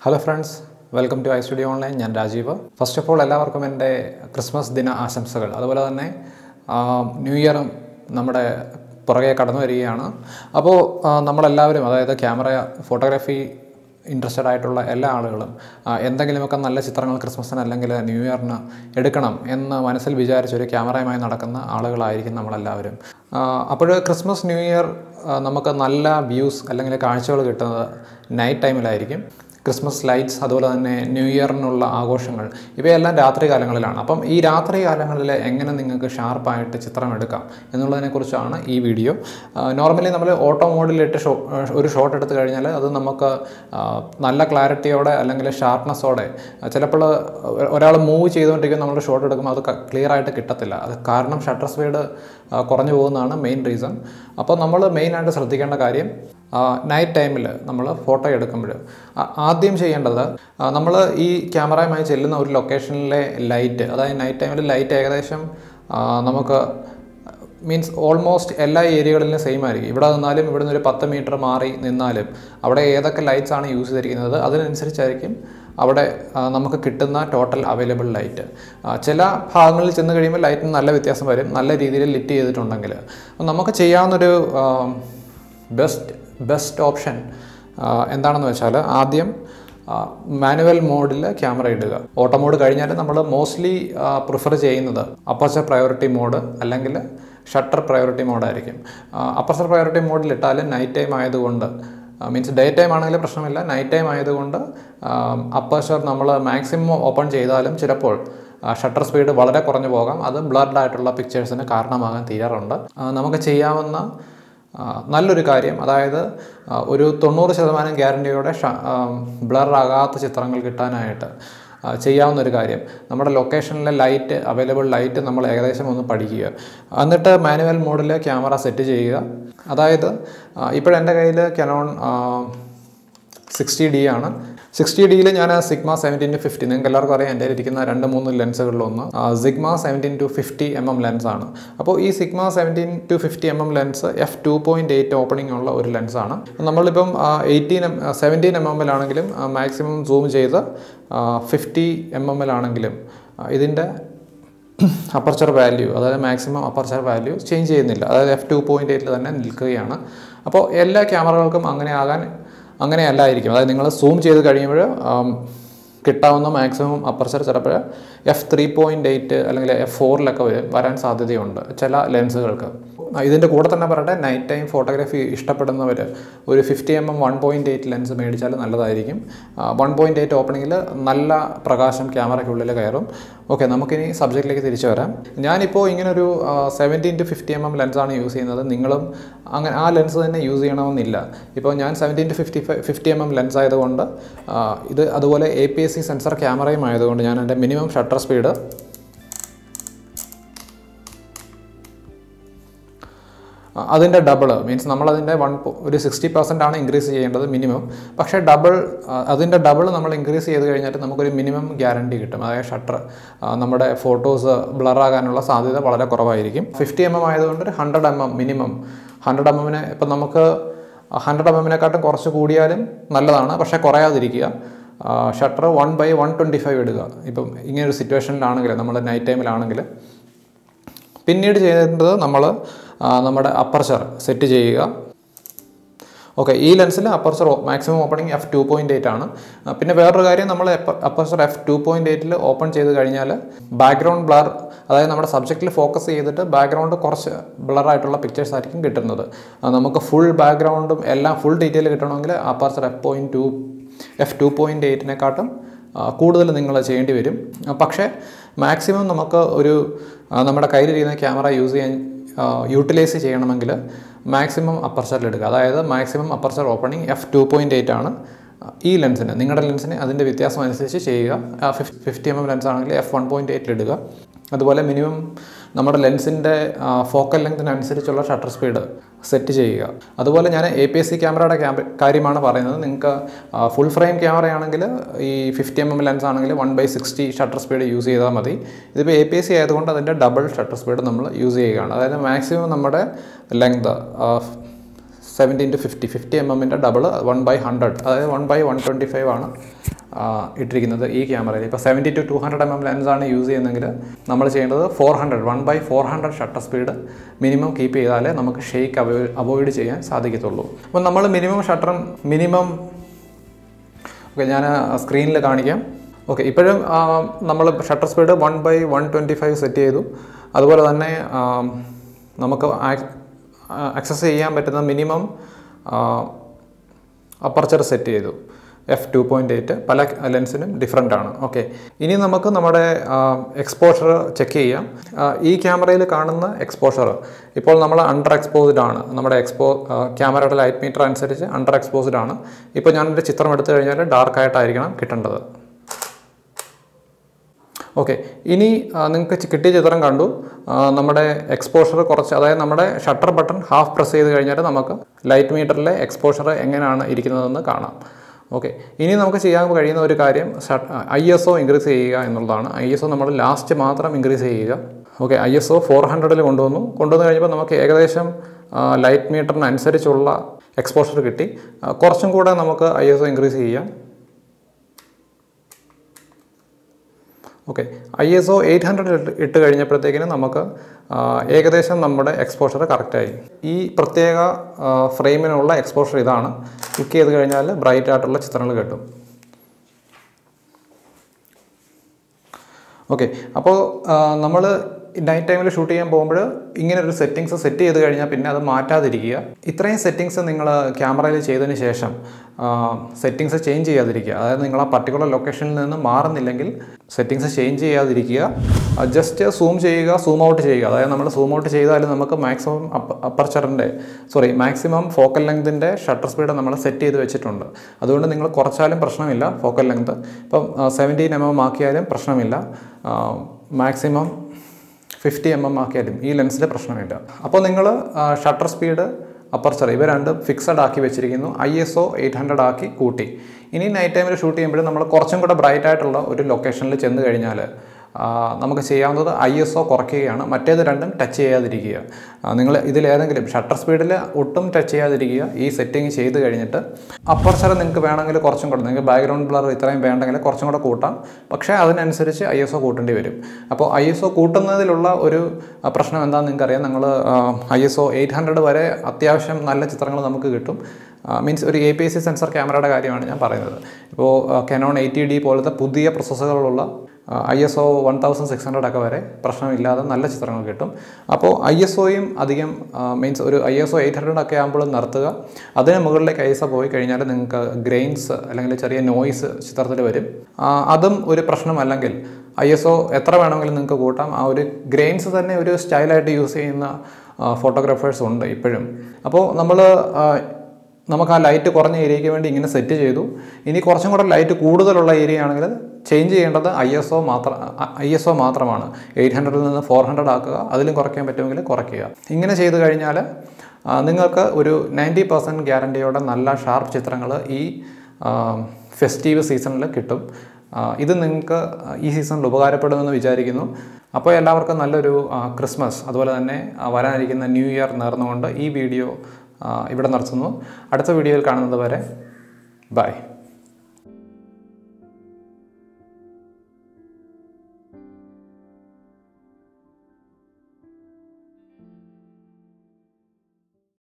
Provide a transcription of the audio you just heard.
hello friends welcome to I Studio online ഞാൻ Rajeev first of all എല്ലാവർക്കും എൻ്റെ Christmas ദിന ആശംസകൾ അതുപോലെ തന്നെ ആ, ന്യൂ ഇയറും നമ്മുടെ പുറകെ കടന്നു വരികയാണ് അപ്പോൾ ആ, നമ്മളെല്ലാവരും അതായത് ക്യാമറ ഫോട്ടോഗ്രാഫി ഇൻട്രസ്റ്റഡ് ആയിട്ടുള്ള എല്ലാ ആളുകളും ആ, എന്തെങ്കിലുമൊക്കെ നല്ല ചിത്രങ്ങൾ ക്രിസ്മസിന് അല്ലെങ്കിൽ ന്യൂ ഇയറിന് എടുക്കണം എന്ന് മനസ്സിൽ വിചാരിച്ച് ഒരു ക്യാമറയുമായി നടക്കുന്ന ആളുകളായിരിക്കും നമ്മളെല്ലാവരും അപ്പോൾ ക്രിസ്മസ് ന്യൂ ഇയർ ആ, നമുക്ക് നല്ല വ്യൂസ് അല്ലെങ്കിൽ കാഴ്ചകൾ കിട്ടുന്നത് നൈറ്റ് ടൈമിലായിരിക്കും ക്രിസ്മസ് ലൈറ്റ്സ് അതുപോലെ തന്നെ ന്യൂ ഇയറിനുള്ള ആഘോഷങ്ങൾ ഇവയെല്ലാം രാത്രി കാലങ്ങളിലാണ് അപ്പം ഈ രാത്രി കാലങ്ങളിൽ എങ്ങനെ നിങ്ങൾക്ക് ഷാർപ്പായിട്ട് ചിത്രം എടുക്കാം എന്നുള്ളതിനെക്കുറിച്ചാണ് ഈ വീഡിയോ നോർമലി നമ്മൾ ഓട്ടോ മോഡിലിട്ട് ഷോ ഒരു ഷോട്ട് എടുത്തു കഴിഞ്ഞാൽ അത് നമുക്ക് ആ, നല്ല ക്ലാരിറ്റിയോടെ അല്ലെങ്കിൽ ഷാർപ്നെസ്സോടെ ചിലപ്പോൾ ഒരാൾ മൂവ് ചെയ്തുകൊണ്ടിരിക്കുന്ന നമ്മൾ ഷോട്ട് എടുക്കുമ്പോൾ അത് ക്ലിയർ ആയിട്ട് കിട്ടത്തില്ല അത് കാരണം ഷട്ടർ സ്പീഡ് കുറഞ്ഞു പോകുന്നതാണ് മെയിൻ റീസൺ അപ്പോൾ നമ്മൾ മെയിനായിട്ട് ശ്രദ്ധിക്കേണ്ട കാര്യം നൈറ്റ് ടൈമിൽ നമ്മൾ ഫോട്ടോ എടുക്കുമ്പോൾ ആദ്യം ചെയ്യേണ്ടത് നമ്മൾ ഈ ക്യാമറയുമായി ചെല്ലുന്ന ഒരു ലൊക്കേഷനിലെ ലൈറ്റ് അതായത് നൈറ്റ് ടൈമിൽ ലൈറ്റ് ഏകദേശം ആ, നമുക്ക് മീൻസ് ഓൾമോസ്റ്റ് എല്ലാ ഏരിയകളിലും സെയിം ആയിരിക്കും ഇവിടെ നിന്നാലും ഇവിടെ നിന്ന് ഒരു പത്ത് മീറ്റർ മാറി നിന്നാലും അവിടെ ഏതൊക്കെ ലൈറ്റ്സ് ആണ് യൂസ് ചെയ്തിരിക്കുന്നത് അതിനനുസരിച്ചായിരിക്കും അവിടെ ആ, നമുക്ക് കിട്ടുന്ന ടോട്ടൽ അവൈലബിൾ ലൈറ്റ് ചില ഭാഗങ്ങളിൽ ചെന്ന് കഴിയുമ്പോൾ ലൈറ്റിന് നല്ല വ്യത്യാസം വരും നല്ല രീതിയിൽ ലിറ്റ് ചെയ്തിട്ടുണ്ടെങ്കിൽ അപ്പോൾ നമുക്ക് ചെയ്യാവുന്നൊരു ബെസ്റ്റ് ബെസ്റ്റ് ഓപ്ഷൻ എന്താണെന്ന് വെച്ചാൽ ആദ്യം മാനുവൽ മോഡിൽ ക്യാമറ ഇടുക ഓട്ടോ മോഡ് കഴിഞ്ഞാൽ നമ്മൾ മോസ്റ്റ്ലി പ്രിഫർ ചെയ്യുന്നത് അപ്പർച്ചർ പ്രയോറിറ്റി മോഡ് അല്ലെങ്കിൽ ഷട്ടർ പ്രയോറിറ്റി മോഡായിരിക്കും അപ്പർച്ചർ പ്രയോറിറ്റി മോഡിൽ ഇട്ടാൽ നൈറ്റ് ടൈം ആയതുകൊണ്ട് മീൻസ് ഡേ ടൈം ആണെങ്കിൽ പ്രശ്നമില്ല നൈറ്റ് ടൈം ആയതുകൊണ്ട് അപ്പർച്ചർ നമ്മൾ മാക്സിമം ഓപ്പൺ ചെയ്താലും ചിലപ്പോൾ ഷട്ടർ സ്പീഡ് വളരെ കുറഞ്ഞു പോകാം അത് ബ്ലർഡ് ആയിട്ടുള്ള പിക്ചേഴ്സിന് കാരണമാകാൻ തീരാറുണ്ട് ആ, നമുക്ക് ചെയ്യാവുന്ന ആ, നല്ലൊരു കാര്യം അതായത് ആ, ഒരു തൊണ്ണൂറ് ശതമാനം ഗ്യാരണ്ടിയോടെ ബ്ലർ ആകാത്ത ചിത്രങ്ങൾ കിട്ടാനായിട്ട് ആ, ചെയ്യാവുന്ന ഒരു കാര്യം നമ്മുടെ ലൊക്കേഷനിലെ ലൈറ്റ് അവൈലബിൾ ലൈറ്റ് നമ്മൾ ഏകദേശം ഒന്ന് പഠിക്കുക എന്നിട്ട് മാനുവൽ മോഡിൽ ക്യാമറ സെറ്റ് ചെയ്യുക അതായത് ഇപ്പോഴെൻ്റെ കയ്യിൽ കനോൺ സിക്സ്റ്റി ഡി ആണ് സിക്സ്റ്റി ഡിയിൽ ഞാൻ സിഗ്മ സെവൻറ്റീൻ ടു ഫിഫ്റ്റി നിങ്ങൾക്ക് എല്ലാവർക്കും അറിയാം എൻ്റെ കയ്യിൽ ഇരിക്കുന്ന രണ്ട് മൂന്ന് ലെൻസുകളിലൊന്ന് Sigma seventeen to fifty M M ലെൻസാണ് അപ്പോൾ ഈ Sigma seventeen to fifty M M lens F two point eight opening ഉള്ള ഒരു ലെൻസാണ് നമ്മളിപ്പം എയ്റ്റീൻ എം സെവൻറ്റീൻ എം എമ്മിലാണെങ്കിലും മാക്സിമം സൂം ചെയ്ത് ഫിഫ്റ്റി എം എമ്മിലാണെങ്കിലും ഇതിൻ്റെ അപ്പർച്ചർ വാല്യൂ അതായത് മാക്സിമം അപ്പർച്ചർ വാല്യൂ ചേഞ്ച് ചെയ്യുന്നില്ല അതായത് എഫ് ടു പോയിൻറ്റ് എയ്റ്റിൽ തന്നെ നിൽക്കുകയാണ് അപ്പോൾ എല്ലാ ക്യാമറകൾക്കും അങ്ങനെ ആകാൻ അങ്ങനെയല്ലായിരിക്കും അതായത് നിങ്ങൾ സൂം ചെയ്ത് കഴിയുമ്പോൾ കിട്ടാവുന്ന മാക്സിമം അപ്പർച്ചർ ചിലപ്പോൾ എഫ് ത്രീ പോയിൻറ്റ് എയ്റ്റ് അല്ലെങ്കിൽ എഫ് ഫോറിലൊക്കെ വരും വരാൻ സാധ്യതയുണ്ട് ചില ലെൻസുകൾക്ക് ഇതിൻ്റെ കൂടെ തന്നെ പറയട്ടെ നൈറ്റ് ടൈം ഫോട്ടോഗ്രാഫി ഇഷ്ടപ്പെടുന്നവർ ഒരു fifty M M one point eight lens മേടിച്ചാൽ നല്ലതായിരിക്കും വൺ പോയിൻറ്റ് എയ്റ്റ് ഓപ്പണിങ്ങിൽ നല്ല പ്രകാശം ക്യാമറയ്ക്കുള്ളിൽ കയറും ഓക്കെ നമുക്കിനി സബ്ജക്റ്റിലേക്ക് തിരിച്ചു വരാം ഞാനിപ്പോൾ ഇങ്ങനൊരു seventeen to fifty M M ലെൻസാണ് യൂസ് ചെയ്യുന്നത് നിങ്ങളും അങ്ങനെ ആ ലെൻസ് തന്നെ യൂസ് ചെയ്യണമെന്നില്ല ഇപ്പോൾ ഞാൻ seventeen to fifty five fifty M M lens ആയതുകൊണ്ട് ആ, ഇത് അതുപോലെ A P S C sensor ക്യാമറയും ആയതുകൊണ്ട് ഞാൻ എൻ്റെ മിനിമം ഷട്ടർ സ്പീഡ് അതിൻ്റെ ഡബിൾ മീൻസ് നമ്മളതിൻ്റെ വൺ ഒരു സിക്സ്റ്റി പെർസെൻ്റ് ആണ് ഇൻക്രീസ് ചെയ്യേണ്ടത് മിനിമം പക്ഷേ ഡബിൾ അതിൻ്റെ ഡബിൾ നമ്മൾ ഇൻക്രീസ് ചെയ്ത് കഴിഞ്ഞാൽ നമുക്കൊരു മിനിമം ഗ്യാരണ്ടി കിട്ടും അതായത് ഷട്ടർ നമ്മുടെ ഫോട്ടോസ് ബ്ലറാകാനുള്ള സാധ്യത വളരെ കുറവായിരിക്കും ഫിഫ്റ്റി എം എം ആയതുകൊണ്ട് ഒരു hundred M M minimum hundred M എമ്മിന് ഇപ്പം നമുക്ക് ഹൺഡ്രഡ് എം എമ്മിനെക്കാട്ടും കുറച്ച് കൂടിയാലും നല്ലതാണ് പക്ഷേ കുറയാതിരിക്കുക shutter one by one twenty five ഇടുക ഇപ്പം ഇങ്ങനൊരു സിറ്റുവേഷനിലാണെങ്കിൽ നമ്മൾ നൈറ്റ് ടൈമിലാണെങ്കിൽ പിന്നീട് ചെയ്യേണ്ടത് നമ്മൾ നമ്മുടെ അപ്പർച്ചർ സെറ്റ് ചെയ്യുക ഓക്കെ ഈ ലെൻസിൽ aperture maximum opening F two point eight ആണ് ആ, പിന്നെ വേറൊരു കാര്യം നമ്മൾ അപ്പർച്ചർ എഫ് ടു പോയിൻറ്റ് എയ്റ്റിൽ ഓപ്പൺ ചെയ്ത് കഴിഞ്ഞാൽ ബാക്ക്ഗ്രൗണ്ട് ബ്ലർ അതായത് നമ്മുടെ സബ്ജക്റ്റിൽ ഫോക്കസ് ചെയ്തിട്ട് ബാക്ക്ഗ്രൗണ്ട് കുറച്ച് ബ്ലറായിട്ടുള്ള പിക്ചേഴ്സ് ആയിരിക്കും കിട്ടുന്നത് ആ, നമുക്ക് ഫുൾ ബാക്ക്ഗ്രൗണ്ടും എല്ലാം ഫുൾ ഡീറ്റെയിൽ കിട്ടണമെങ്കിൽ aperture F point two F two point എയ്റ്റിനെക്കാട്ടും കൂടുതൽ നിങ്ങൾ ചെയ്യേണ്ടി വരും ആ, പക്ഷേ മാക്സിമം നമുക്ക് ഒരു ആ, നമ്മുടെ കയ്യിലിരിക്കുന്ന ക്യാമറ യൂസ് ചെയ്യാൻ യൂട്ടിലൈസ് ചെയ്യണമെങ്കിൽ മാക്സിമം അപ്പർച്ചറിൽ എടുക്കുക അതായത് maximum aperture opening F two point eight ആണ് ഈ ലെൻസിന് നിങ്ങളുടെ ലെൻസിന് അതിൻ്റെ വ്യത്യാസം അനുസരിച്ച് ചെയ്യുക ഫിഫ്റ്റി എം എം ലെൻസ് ആണെങ്കിൽ എഫ് വൺ പോയിൻറ്റ് എയ്റ്റിൽ ഇടുക അതുപോലെ മിനിമം നമ്മുടെ ലെൻസിൻ്റെ ഫോക്കൽ ലെങ്തിനനുസരിച്ചുള്ള ഷട്ടർ സ്പീഡ് സെറ്റ് ചെയ്യുക അതുപോലെ ഞാൻ എ പി എസ് സി ക്യാമറയുടെ ക്യാമറ കാര്യമാണ് പറയുന്നത് നിങ്ങൾക്ക് ഫുൾ ഫ്രെയിം ക്യാമറയാണെങ്കിൽ ഈ ഫിഫ്റ്റി എം എം ലെൻസ് ആണെങ്കിൽ one by sixty shutter speed use ചെയ്താൽ മതി ഇതിപ്പോൾ എ പി എസ് സി ആയതുകൊണ്ട് അതിൻ്റെ ഡബിൾ ഷട്ടർ സ്പീഡ് നമ്മൾ യൂസ് ചെയ്യുകയാണ് അതായത് മാക്സിമം നമ്മുടെ length seventeen to fifty fifty M എമ്മിൻ്റെ ഡബിൾ വൺ ബൈ ഹൺഡ്രഡ് അതായത് one by one twenty five ആണ് ആ, ഇട്ടിരിക്കുന്നത് ഈ ക്യാമറയിൽ ഇപ്പോൾ seventy to two hundred M M ലെൻസാണ് യൂസ് ചെയ്യുന്നതെങ്കിൽ നമ്മൾ ചെയ്യേണ്ടത് four hundred one by four hundred shutter speed minimum keep ചെയ്താലേ നമുക്ക് ഷെയ്ക്ക് അവോയ്ഡ് അവോയ്ഡ് ചെയ്യാൻ സാധിക്കത്തുള്ളൂ അപ്പോൾ നമ്മൾ മിനിമം ഷട്ടറും മിനിമം ഓക്കെ ഞാൻ സ്ക്രീനിൽ കാണിക്കാം ഓക്കെ ഇപ്പോഴും നമ്മൾ shutter speed one by one twenty five set ചെയ്തു അതുപോലെ തന്നെ ആ, നമുക്ക് ആക്സസ് ചെയ്യാൻ പറ്റുന്ന മിനിമം അപ്പർച്ചർ സെറ്റ് ചെയ്തു എഫ് ടു പോയിൻറ്റ് എയ്റ്റ് പല ലെൻസിനും ഡിഫറെൻ്റ് ആണ് ഓക്കെ ഇനി നമുക്ക് നമ്മുടെ എക്സ്പോഷർ ചെക്ക് ചെയ്യാം ആ, ഈ ക്യാമറയിൽ കാണുന്ന എക്സ്പോഷർ ഇപ്പോൾ നമ്മൾ അണ്ടർ എക്സ്പോസ്ഡ് ആണ് നമ്മുടെ എക്സ്പോ ക്യാമറയുടെ ലൈറ്റ് മീറ്റർ അനുസരിച്ച് അണ്ടർ എക്സ്പോസ്ഡ് ആണ് ഇപ്പോൾ ഞാനൊരു ചിത്രം എടുത്തു കഴിഞ്ഞാൽ ഡാർക്ക് ആയിട്ടായിരിക്കണം കിട്ടേണ്ടത് ഓക്കെ ഇനി നിങ്ങൾക്ക് കിട്ടിയ ചിത്രം കണ്ടു ആ, നമ്മുടെ എക്സ്പോഷർ കുറച്ച് അതായത് നമ്മുടെ ഷട്ടർ ബട്ടൺ ഹാഫ് പ്രസ് ചെയ്ത് കഴിഞ്ഞാൽ നമുക്ക് ലൈറ്റ് മീറ്ററിലെ എക്സ്പോഷർ എങ്ങനെയാണ് ഇരിക്കുന്നതെന്ന് കാണാം ഓക്കെ ഇനി നമുക്ക് ചെയ്യാൻ കഴിയുന്ന ഒരു കാര്യം ഐ എസ് ഒ ഇൻക്രീസ് ചെയ്യുക എന്നുള്ളതാണ് ഐ എസ് ഒ നമ്മൾ ലാസ്റ്റ് മാത്രം ഇൻക്രീസ് ചെയ്യുക okay I S O four ഹൺഡ്രഡിൽ കൊണ്ടുവന്നു കൊണ്ടുവന്ന് കഴിഞ്ഞപ്പോൾ നമുക്ക് ഏകദേശം ലൈറ്റ് മീറ്ററിനനുസരിച്ചുള്ള എക്സ്പോഷർ കിട്ടി ആ, കുറച്ചും കൂടെ നമുക്ക് ഐ എസ് ഒ ഇൻക്രീസ് ചെയ്യാം okay I S O eight hundred ഇട്ട് ഇട്ട് കഴിഞ്ഞപ്പോഴത്തേക്കിന് നമുക്ക് ആ, ഏകദേശം നമ്മുടെ എക്സ്പോഷർ കറക്റ്റായി ഈ പ്രത്യേക ആ, ഫ്രെയിമിനുള്ള എക്സ്പോഷർ ഇതാണ് ക്ലിക്ക് ചെയ്ത് കഴിഞ്ഞാൽ ബ്രൈറ്റ് ആയിട്ടുള്ള ചിത്രങ്ങൾ കിട്ടും ഓക്കെ അപ്പോൾ നമ്മൾ നൈറ്റ് ടൈമിൽ ഷൂട്ട് ചെയ്യാൻ പോകുമ്പോൾ ഇങ്ങനെ ഒരു സെറ്റിങ്സ് സെറ്റ് ചെയ്ത് കഴിഞ്ഞാൽ പിന്നെ അത് മാറ്റാതിരിക്കുക ഇത്രയും സെറ്റിങ്സ് നിങ്ങൾ ക്യാമറയിൽ ചെയ്തതിന് ശേഷം സെറ്റിങ്സ് ചേഞ്ച് ചെയ്യാതിരിക്കുക അതായത് നിങ്ങൾ ആ പർട്ടിക്കുലർ ലൊക്കേഷനിൽ നിന്ന് മാറുന്നില്ലെങ്കിൽ സെറ്റിങ്സ് ചേഞ്ച് ചെയ്യാതിരിക്കുക ജസ്റ്റ് സൂം ചെയ്യുക സൂം ഔട്ട് ചെയ്യുക അതായത് നമ്മൾ സൂം ഔട്ട് ചെയ്താൽ നമുക്ക് മാക്സിമം അപ്പർച്ചറിൻ്റെ സോറി മാക്സിമം ഫോക്കൽ ലെങ്തിൻ്റെ ഷട്ടർ സ്പീഡ് നമ്മൾ സെറ്റ് ചെയ്ത് വെച്ചിട്ടുണ്ട് അതുകൊണ്ട് നിങ്ങൾ കുറച്ചാലും പ്രശ്നമില്ല ഫോക്കൽ ലെങ്ത് ഇപ്പം സെവൻറ്റീൻ എം എം ആക്കിയാലും പ്രശ്നമില്ല മാക്സിമം ഫിഫ്റ്റി എം എം ആക്കിയാലും ഈ ലെൻസിൽ പ്രശ്നമില്ല അപ്പോൾ നിങ്ങൾ ഷട്ടർ സ്പീഡ് അപ്പർച്ചർ ഇവ രണ്ടും ഫിക്സഡ് ആക്കി വെച്ചിരിക്കുന്നു I S O eight hundred ആക്കി കൂട്ടി ഇനി നൈറ്റ് ടൈമിൽ ഷൂട്ട് ചെയ്യുമ്പോൾ നമ്മൾ കുറച്ചും കൂടെ ബ്രൈറ്റ് ആയിട്ടുള്ള ഒരു ലൊക്കേഷനിൽ ചെന്ന് കഴിഞ്ഞാൽ ആ, നമുക്ക് ചെയ്യാവുന്നത് ഐ എസ് ഒ കുറയ്ക്കുകയാണ് മറ്റേത് രണ്ടും ടച്ച് ചെയ്യാതിരിക്കുക നിങ്ങൾ ഇതിലേതെങ്കിലും ഷട്ടർ സ്പീഡിൽ ഒട്ടും ടച്ച് ചെയ്യാതിരിക്കുക ഈ സെറ്റിംഗ് ചെയ്ത് കഴിഞ്ഞിട്ട് അപ്പർച്ചർ നിങ്ങൾക്ക് വേണമെങ്കിൽ കുറച്ചും കൂടെ നിങ്ങൾക്ക് ബാക്ക്ഗ്രൗണ്ട് ബ്ലർ ഇത്രയും വേണ്ടെങ്കിൽ കുറച്ചും കൂടെ കൂട്ടാം പക്ഷേ അതിനനുസരിച്ച് ഐ എസ് ഒ കൂട്ടേണ്ടി വരും അപ്പോൾ ഐ എസ് ഒ കൂട്ടുന്നതിലുള്ള ഒരു ആ, പ്രശ്നം എന്താണെന്ന് നിങ്ങൾക്കറിയാം നിങ്ങൾ I S O eight hundred വരെ അത്യാവശ്യം നല്ല ചിത്രങ്ങൾ നമുക്ക് കിട്ടും മീൻസ് ഒരു A P S C sensor ക്യാമറയുടെ കാര്യമാണ് ഞാൻ പറയുന്നത് ഇപ്പോൾ കെനോൺ എയ്റ്റി ഡി പോലത്തെ പുതിയ പ്രോസസ്സറുകളുള്ള I S O one thousand six hundred ഒക്കെ വരെ പ്രശ്നമില്ലാതെ നല്ല ചിത്രങ്ങൾ കിട്ടും അപ്പോൾ ഐ എസ് ഒയും അധികം മീൻസ് ഒരു I S O eight hundred ഒക്കെ ആകുമ്പോൾ നിർത്തുക അതിന് മുകളിലേക്ക് ഐ എസ് ഒ പോയി കഴിഞ്ഞാൽ നിങ്ങൾക്ക് ഗ്രെയിൻസ് അല്ലെങ്കിൽ ചെറിയ നോയ്സ് ചിത്രത്തിൽ വരും ആ, അതും ഒരു പ്രശ്നമല്ലെങ്കിൽ ഐ എസ് ഒ എത്ര വേണമെങ്കിലും നിങ്ങൾക്ക് കൂട്ടാം ആ ഒരു ഗ്രെയിൻസ് തന്നെ ഒരു സ്റ്റൈലായിട്ട് യൂസ് ചെയ്യുന്ന ഫോട്ടോഗ്രാഫേഴ്സ് ഉണ്ട് ഇപ്പോഴും അപ്പോൾ നമ്മൾ നമുക്ക് ആ ലൈറ്റ് കുറഞ്ഞ ഏരിയയ്ക്ക് വേണ്ടി ഇങ്ങനെ സെറ്റ് ചെയ്തു ഇനി കുറച്ചും കൂടെ ലൈറ്റ് കൂടുതലുള്ള ഏരിയ ആണെങ്കിൽ ചേഞ്ച് ചെയ്യേണ്ടത് ഐ എസ് ഒ മാത്രം ഐ എസ് ഒ മാത്രമാണ് എയ്റ്റ് ഹൺഡ്രഡിൽ നിന്ന് ഫോർ ഹൺഡ്രഡ് ആക്കുക അതിലും കുറയ്ക്കാൻ പറ്റുമെങ്കിൽ കുറയ്ക്കുക ഇങ്ങനെ ചെയ്ത് കഴിഞ്ഞാൽ ആ, നിങ്ങൾക്ക് ഒരു നയൻറ്റി പെർസെൻറ്റ് ഗ്യാരണ്ടിയോടെ നല്ല ഷാർപ്പ് ചിത്രങ്ങൾ ഈ ഫെസ്റ്റീവ് സീസണിൽ കിട്ടും ആ, ഇത് നിങ്ങൾക്ക് ഈ സീസണിൽ ഉപകാരപ്പെടുമെന്ന് വിചാരിക്കുന്നു അപ്പോൾ എല്ലാവർക്കും നല്ലൊരു ആ, ക്രിസ്മസ് അതുപോലെ തന്നെ ആ, വരാനിരിക്കുന്ന ന്യൂ ഇയർ നേർന്നുകൊണ്ട് ഈ വീഡിയോ ആ, ഇവിടെ നിർത്തുന്നു അടുത്ത വീഡിയോയിൽ കാണുന്നത് വരെ ബൈ